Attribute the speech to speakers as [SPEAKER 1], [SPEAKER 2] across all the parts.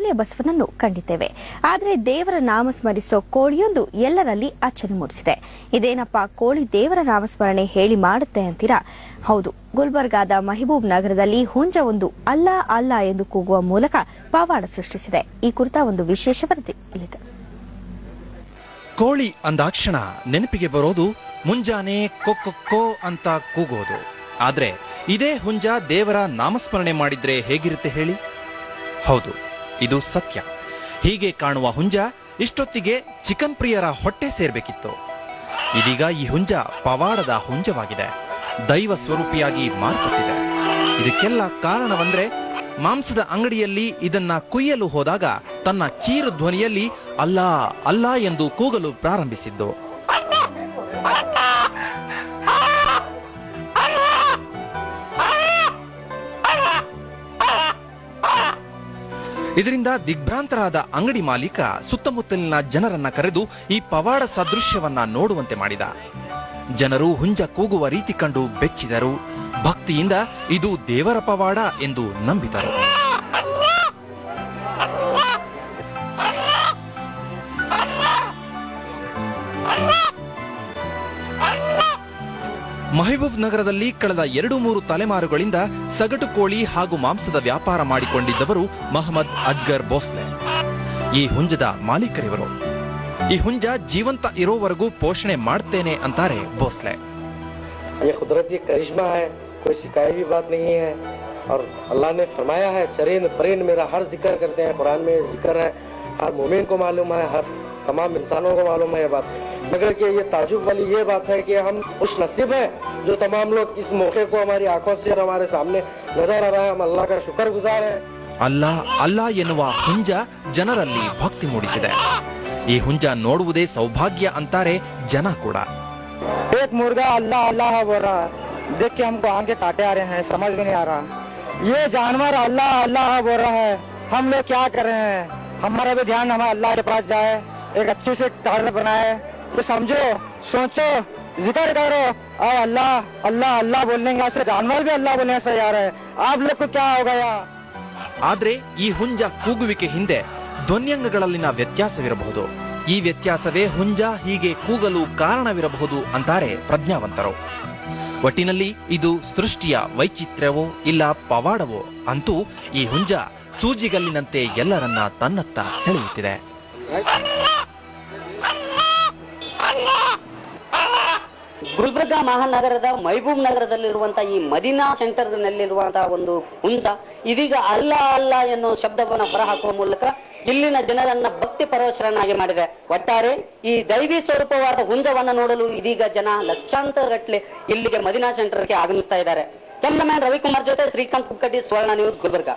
[SPEAKER 1] ಚಾವಲಿಯ ಬಸವನನ್ನು ಕಂಡಿದ್ದೇವೆ ಆದರೆ ದೇವರ ನಾಮ ಸ್ಮರಿಸೋ ಕೋಳಿಯೊಂದು ಎಲ್ಲರಲ್ಲಿ ಅಚ್ಚರಿ ಮೂಡಿಸಿದೆ ಇದೇನಪ್ಪ ಕೋಳಿ ದೇವರ ನಾಮಸ್ಮರಣೆ ಹೇಳಿ ಮಾಡುತ್ತೆ ಅಂತೀರಾ ಹೌದು ಗುಲ್ಬರ್ಗಾದ ಮಹಬೂಬ್ ನಗರದಲ್ಲಿ ಹುಂಜ ಒಂದು ಅಲ್ಲ ಅಲ್ಲ ಎಂದು ಕೂಗುವ ಮೂಲಕ ಪವಾಡ ಸೃಷ್ಟಿಸಿದೆ ಈ ಕುರಿತ ಒಂದು ವಿಶೇಷ ವರದಿ ಇಲ್ಲಿದೆ
[SPEAKER 2] ಕೋಳಿ ಅಂದಾಕ್ಷಣ ನೆನಪಿಗೆ ಬರೋದು ಮುಂಜಾನೆ ಕೊಕ್ಕೊ ಅಂತ ಕೂಗೋದು ಆದ್ರೆ ಇದೇ ಹುಂಜ ದೇವರ ನಾಮಸ್ಮರಣೆ ಮಾಡಿದ್ರೆ ಹೇಗಿರುತ್ತೆ ಹೇಳಿ ಹೌದು ಇದು ಸತ್ಯ ಹೀಗೆ ಕಾಣುವ ಹುಂಜ ಇಷ್ಟೊತ್ತಿಗೆ ಚಿಕನ್ ಪ್ರಿಯರ ಹೊಟ್ಟೆ ಸೇರ್ಬೇಕಿತ್ತು ಇದೀಗ ಈ ಹುಂಜ ಪವಾಡದ ಹುಂಜವಾಗಿದೆ ದೈವ ಸ್ವರೂಪಿಯಾಗಿ ಮಾರ್ಪಟ್ಟಿದೆ ಇದಕ್ಕೆಲ್ಲ ಕಾರಣವಂದ್ರೆ ಮಾಂಸದ ಅಂಗಡಿಯಲ್ಲಿ ಇದನ್ನ ಕುಯ್ಯಲು ಹೋದಾಗ ತನ್ನ ಚೀರು ಧ್ವನಿಯಲ್ಲಿ ಅಲ್ಲಾ ಅಲ್ಲಾ ಎಂದು ಕೂಗಲು ಪ್ರಾರಂಭಿಸಿದ್ದು ಇದರಿಂದ ದಿಗ್ಭ್ರಾಂತರಾದ ಅಂಗಡಿ ಮಾಲೀಕ ಸುತ್ತಮುತ್ತಲಿನ ಜನರನ್ನ ಕರೆದು ಈ ಪವಾಡ ಸದೃಶ್ಯವನ್ನ ನೋಡುವಂತೆ ಮಾಡಿದ ಜನರು ಹುಂಜ ಕೂಗುವ ರೀತಿ ಕಂಡು ಬೆಚ್ಚಿದರು ಭಕ್ತಿಯಿಂದ ಇದು ದೇವರ ಪವಾಡ ಎಂದು ನಂಬಿದರು ಮಹಬೂಬ್ ನಗರದಲ್ಲಿ ಕಳೆದ ಎರಡು ಮೂರು ತಲೆಮಾರುಗಳಿಂದ ಸಗಟು ಕೋಳಿ ಹಾಗೂ ಮಾಂಸದ ವ್ಯಾಪಾರ ಮಾಡಿಕೊಂಡಿದ್ದವರು ಮಹಮ್ಮದ್ ಅಜ್ಗರ್ ಭೋಸ್ಲೆ ಈ ಹುಂಜದ ಮಾಲೀಕರಿವರು ಈ ಹುಂಜ ಜೀವಂತ ಇರೋವರೆಗೂ ಪೋಷಣೆ ಮಾಡ್ತೇನೆ ಅಂತಾರೆ ಭೋಸ್ಲೆ
[SPEAKER 3] ये कुदरती करिश्मा है कोई शिकायत भी बात नहीं है और अल्लाह ने फरमाया है चरीन परीन मेरा हर जिक्र करते हैं कुरान में जिक्र है हर मोमिन को मालूम है हर तमाम इंसानों को मालूम है ये बात मगर कि ये ताजुब वाली ये बात है कि हम खुश नसीब हैं जो तमाम लोग इस मौके को हमारी आंखों से और हमारे सामने नजर आ रहा है हम अल्लाह का शुक्र गुजार हैं
[SPEAKER 2] ಅಲ್ಲ ಅಲ್ಲ ಎನ್ನುವ ಹುಂಜ ಜನರಲ್ಲಿ ಭಕ್ತಿ ಮೂಡಿಸಿದೆ ಈ ಹುಂಜ ನೋಡುವುದೇ ಸೌಭಾಗ್ಯ ಅಂತಾರೆ ಜನ ಕೂಡ
[SPEAKER 4] एक मुर्गा अल्लाह अल्लाह बोल रहा है देख के हमको आगे काटे आ रहे हैं समझ में नहीं आ रहा ये जानवर अल्लाह अल्लाह बोल रहा है हम लोग क्या कर रहे हैं हमारा भी ध्यान हमारे अल्लाह के पास जाए एक अच्छे से घर बनाए तो समझो सोचो जिक्र करो और अल्लाह अल्लाह अल्लाह बोलने से जानवर भी अल्लाह बोलने से तैयार है आप लोग को क्या हो गया
[SPEAKER 2] ಆದ್ರೆ ಈ ಹುಂಜ ಕೂಗುವಿಕೆ ಹಿಂದೆ ಧ್ವನ್ಯಂಗಗಳಲ್ಲಿನ ವ್ಯತ್ಯಾಸವಿರಬಹುದು ಈ ವ್ಯತ್ಯಾಸವೇ ಹುಂಜ ಹೀಗೆ ಕೂಗಲು ಕಾರಣವಿರಬಹುದು ಅಂತಾರೆ ಪ್ರಜ್ಞಾವಂತರು ಒಟ್ಟಿನಲ್ಲಿ ಇದು ಸೃಷ್ಟಿಯ ವೈಚಿತ್ರ್ಯವೋ ಇಲ್ಲ ಪವಾಡವೋ ಅಂತೂ ಈ ಹುಂಜ ಸೂಜಿಗಲ್ಲಿನಂತೆ ಎಲ್ಲರನ್ನ ತನ್ನತ್ತ ಸೆಳೆಯುತ್ತಿದೆ
[SPEAKER 5] ಗುಲ್ಬರ್ಗಾ ಮಹಾನಗರದ ಮೈಬೂಬ್ ನಗರದಲ್ಲಿರುವಂತಹ ಈ ಮದೀನಾ ಸೆಂಟರ್ ನಲ್ಲಿರುವಂತಹ ಒಂದು ಹುಂಜ ಇದೀಗ ಅಲ್ಲ ಅಲ್ಲ ಎನ್ನುವ ಶಬ್ದವನ್ನು ಹೊರಹಾಕುವ ಮೂಲಕ ಇಲ್ಲಿನ ಜನರನ್ನ ಭಕ್ತಿ ಪರವಶರನ್ನಾಗಿ ಮಾಡಿದೆ ಒಟ್ಟಾರೆ ಈ ದೈವಿ ಸ್ವರೂಪವಾದ ಹುಂಜವನ್ನ ನೋಡಲು ಇದೀಗ ಜನ ಲಕ್ಷಾಂತರ ಗಟ್ಟಲೆ ಇಲ್ಲಿಗೆ ಮದೀನಾ ಸೆಂಟರ್ಗೆ ಆಗಮಿಸ್ತಾ ಇದ್ದಾರೆ ಕ್ಯಾಮ್ರಾಮ್ಯಾನ್ ರವಿಕುಮಾರ್ ಜೊತೆ ಶ್ರೀಕಾಂತ್ ಕುಕ್ಕಟ್ಟಿ ಸ್ವರ್ಣ ನ್ಯೂಸ್ ಗುಲ್ಬರ್ಗಾ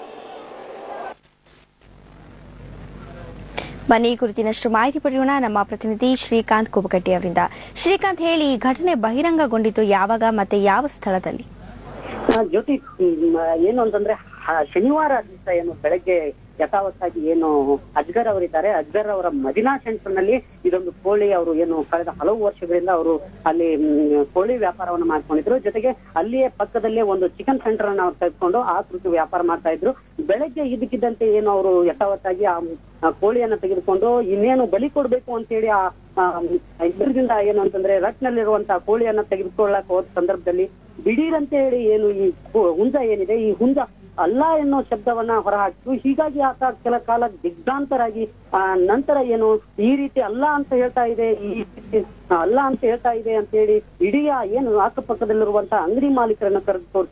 [SPEAKER 1] ಬನ್ನಿ ಈ ಕುರಿತಿನಷ್ಟು ಮಾಹಿತಿ ಪಡೆಯೋಣ ನಮ್ಮ ಪ್ರತಿನಿಧಿ ಶ್ರೀಕಾಂತ್ ಕುಬಕಟ್ಟಿ ಅವರಿಂದ ಶ್ರೀಕಾಂತ್ ಹೇಳಿ ಈ ಘಟನೆ ಬಹಿರಂಗಗೊಂಡಿತು ಯಾವಾಗ ಮತ್ತೆ ಯಾವ ಸ್ಥಳದಲ್ಲಿ
[SPEAKER 6] ಆ, ಜ್ಯೋತಿ ಮ್, ಏನು ಅಂತಂದ್ರೆ ಹ- ಶನಿವಾರ ದಿವಸ ಏನು ಬೆಳಗ್ಗೆ ಯಥಾವತ್ತಾಗಿ ಏನು ಅಜ್ಗರ್ ಅವರಿದ್ದಾರೆ ಅಜ್ಗರ್ ಅವರ ಮದಿನಾ ಸೆಂಟರ್ ನಲ್ಲಿ ಇದೊಂದು ಕೋಳಿ ಅವರು ಏನು ಕಳೆದ ಹಲವು ವರ್ಷಗಳಿಂದ ಅವರು ಅಲ್ಲಿ ಮ್, ಕೋಳಿ ವ್ಯಾಪಾರವನ್ನು ಮಾಡ್ಕೊಂಡಿದ್ರು ಜೊತೆಗೆ ಅಲ್ಲಿಯೇ ಪಕ್ಕದಲ್ಲೇ ಒಂದು ಚಿಕನ್ ಸೆಂಟರ್ ಅನ್ನ ಅವ್ರು ತೆಗೆದುಕೊಂಡು ಆ ಕುರಿತು ವ್ಯಾಪಾರ ಮಾಡ್ತಾ ಇದ್ರು ಬೆಳಗ್ಗೆ ಇದಕ್ಕಿದ್ದಂತೆ ಏನು ಅವರು ಯಥಾವತ್ತಾಗಿ ಆ ಆ ಕೋಳಿಯನ್ನ ತೆಗೆದುಕೊಂಡು ಇನ್ನೇನು ಬಲಿ ಕೊಡ್ಬೇಕು ಅಂತೇಳಿ ಆ ಆ, ಇದರಿಂದ ಏನು ಅಂತಂದ್ರೆ ರಟ್ನಲ್ಲಿರುವಂತಹ ಕೋಳಿಯನ್ನ ತೆಗೆದುಕೊಳ್ಳಕ್ ಹೋದ ಸಂದರ್ಭದಲ್ಲಿ ದಿಢೀರ್ ಅಂತ ಹೇಳಿ ಏನು ಈ ಹು- ಹುಂಜ ಏನಿದೆ ಈ ಹುಂಜ ಅಲ್ಲ ಎನ್ನೋ ಶಬ್ದವನ್ನ ಹೊರಹಾಕಿತು ಹೀಗಾಗಿ ಆತ ಕೆಲ ಕಾಲ ದಿಗ್ಭ್ರಾಂತರಾಗಿ ಆ ನಂತರ ಏನು ಈ ರೀತಿ ಅಲ್ಲ ಅಂತ ಹೇಳ್ತಾ ಇದೆ ಈ ರೀತಿ ಅಲ್ಲ ಅಂತ ಹೇಳ್ತಾ ಇದೆ ಅಂತ ಹೇಳಿ ಇಡೀ ಆ ಏನು ಅಕ್ಕಪಕ್ಕದಲ್ಲಿರುವಂತಹ ಅಂಗಡಿ ಮಾಲೀಕರನ್ನ ಕರೆದು